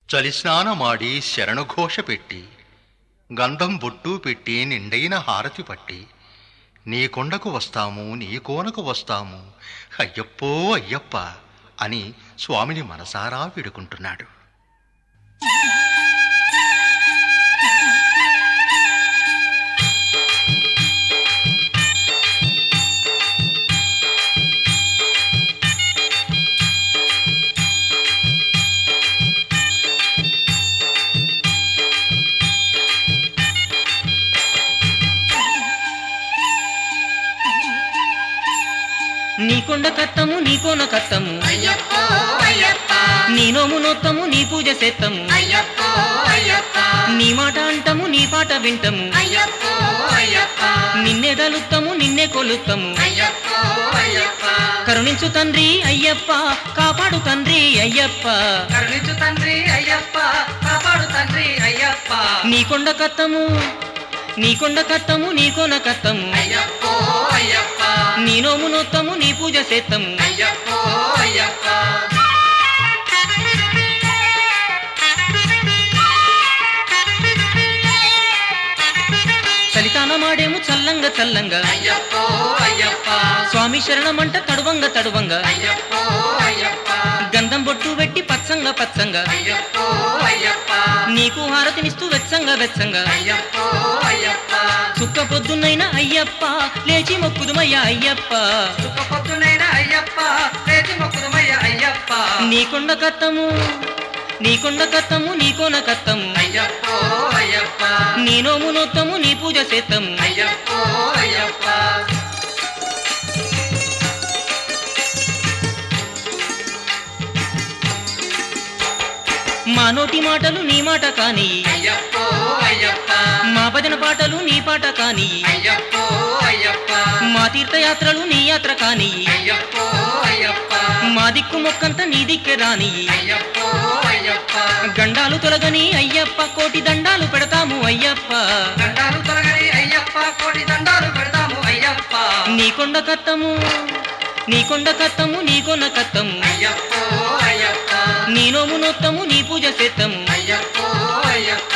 చలిస్నానమాడి శరణుఘోష పెట్టి గంధం బొట్టు పెట్టి నిండైన హారతి పట్టి నీ కొండకు వస్తాము నీ కోనకు వస్తాము అయ్యప్పో అయ్యప్ప అని స్వామిని మనసారా వేడుకుంటున్నాడు నీ కొండ కత్తము నీ కోన కత్తము అయ్యప్పో అయ్యప్ప నీ నోము నోత్తము నీ పూజ చేత్తము అయ్యప్పో అయ్యప్ప నీ మాట అంటము నీ పాట వింటము అయ్యప్పో అయ్యప్ప నిన్నే దలుత్తము నిన్నే కొలుత్తము అయ్యప్పో అయ్యప్ప కరుణించు తండ్రి అయ్యప్ప కాపాడు తండ్రి అయ్యప్ప కరుణించు తండ్రి అయ్యప్ప కాపాడు తండ్రి అయ్యప్ప నీ కొండ కత్తము నీ కొండ కత్తము నీ కోన కత్తము అయ్యప్పో అయ్యప్ప నీ నోము నోత్తము నీ పూజ చేత్తము అయ్యప్పో అయ్యప్ప చలితాన మాడేము చల్లంగా చల్లంగా అయ్యప్పో అయ్యప్ప స్వామి శరణమంట తడువంగ తడువంగ అయ్యప్పో అయ్యప్ప గంధం బొట్టు పెట్టి పచ్చంగా పచ్చంగా అయ్యప్పో అయ్యప్ప నీకు హారతినిస్తూ వెచ్చంగా వెచ్చంగా అయ్యప్పో అయ్యప్ప చుక్క పొద్దున్నైనా అయ్యప్ప లేచి మొక్కుదుమయ్యా అయ్యప్ప చుక్క పొద్దునైన అయ్యప్ప లేచి మొక్కుదమయ్య అయ్యప్ప నీ కొండ కత్తము నీ కొండ కత్తము నీ కోన కత్తము అయ్యప్పో అయ్యప్ప నీ నోము నోత్తము నీ పూజ చేత్తము అయ్యప్పో అయ్యప్ప మా నోటి మాటలు నీ మాట కాని అయ్యప్పో అయ్యప్ప మా భజన పాటలు నీ పాట కాని అయ్యప్పో అయ్యప్ప మా తీర్థయాత్రలు నీ యాత్ర కాని అయ్యప్పో అయ్యప్ప మా దిక్కు మొక్కంత నీ దిక్కె రాని అయ్యప్పో అయ్యప్ప గండాలు తొలగని అయ్యప్ప కోటి దండాలు పెడతాము అయ్యప్ప దండాలు తొలగని అయ్యప్ప కోటి దండాలు పెడతాము అయ్యప్ప నీ కొండ కత్తము నీ కొండ కత్తము నీ కొన కత్తము అయ్యప్పో అయ్యప్ప నీ నోము నొత్తము నీ పూజ చేత్తము అయ్యప్పో అయ్యప్ప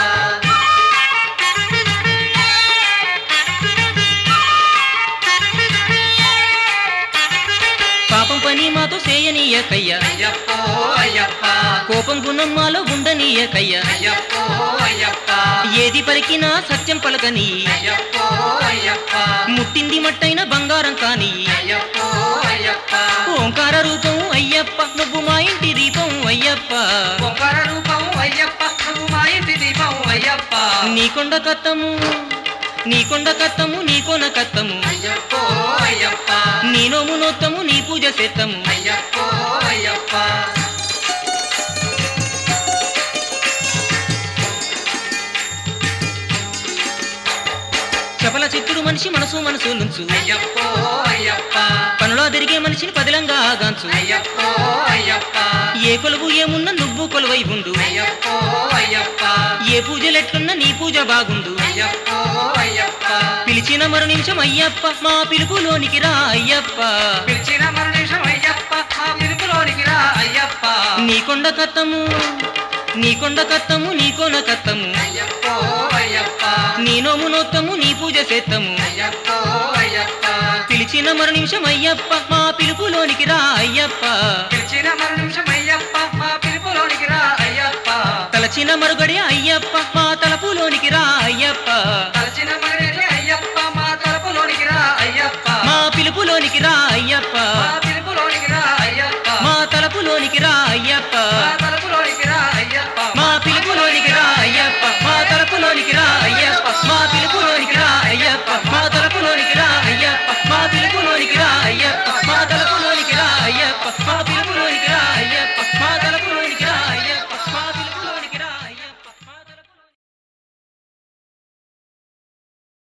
పాపం పని మాతో చేయనీయకయ్య అయ్యప్పో అయ్యప్ప కోపం గుణం మాలో ఉండనీయకయ్య అయ్యప్పో అయ్యప్ప ఏది పలికినా సత్యం పలకని అయ్యప్పో అయ్యప్ప ముట్టింది మట్టైన బంగారం కాని అయ్యప్పో అయ్యప్ప ఓంకార రూపం అయ్యప్ప నువ్వు మా ఇంటి దీపం అయ్యప్ప ఓంకార రూపం అయ్యప్ప నువ్వు మా ఇంటి దీపం అయ్యప్ప నీ కొండ కత్తము నీ కొండ కత్తము నీ కొన కత్తము అయ్యప్పో అయ్యప్ప నీ నోము నోత్తము నీ పూజ చేత్తము అయ్యప్పో అయ్యప్ప చపల చిత్తుడు మనిషి మనసు మనసు నుంచు అయ్యప్పో అయ్యప్ప పనులో తిరిగే మనిషిని పదిలంగా ఆగాంచు అయ్యప్పో అయ్యప్ప ఏ కొలువు ఏమున్న నువ్వు కొలువై ఉండు అయ్యప్పో అయ్యప్ప ఏ పూజలెట్లున్నా నీ పూజ బాగుండు అయ్యప్పో అయ్యప్ప పిలిచిన మరు నిమిషం అయ్యప్ప మా పిలుపులోనికి రా అయ్యప్ప పిలిచిన మరు నిమిషం అయ్యప్ప మా పిలుపులోనికి రా అయ్యప్ప నీ కొండ కత్తము నీ కొండ కత్తము నీ కొన కత్తము అయ్యప్పో అయ్యప్ప నీ నోము నోత్తము నీ పూజ చేత్తము అయ్యప్పో అయ్యప్ప పిలిచిన మరు నిమిషం అయ్యప్ప మా పిలుపులోనికి రా అయ్యప్ప పిలిచిన మరు నిమిషం అయ్యప్ప మా పిలుపులోనికి రా అయ్యప్ప తలచిన మరుగడి అయ్యప్ప మా తలపులోనికి రా అయ్యప్ప తలచిన మరేసి అయ్యప్ప మా తలుపులోనికి రా అయ్యప్ప మా పిలుపులోనికి రా అయ్యప్ప మా పిలుపులోనికి రా అయ్యప్ప మా తలపులోనికి రా అయ్యప్ప మా తలుపులోనికి రా అయ్యప్ప మా పిలుపులోనికి రా అయ్యప్ప మా తలపులోనికి రా అయ్యప్ప మా పిలుపులోనికి రా అయ్యప్ప మా తలపులోనికి రా అయ్యప్ప మా పిలుపులోనికి రా అయ్యప్ప మా తలపులోనికి రా అయ్యప్ప మా పిలుపు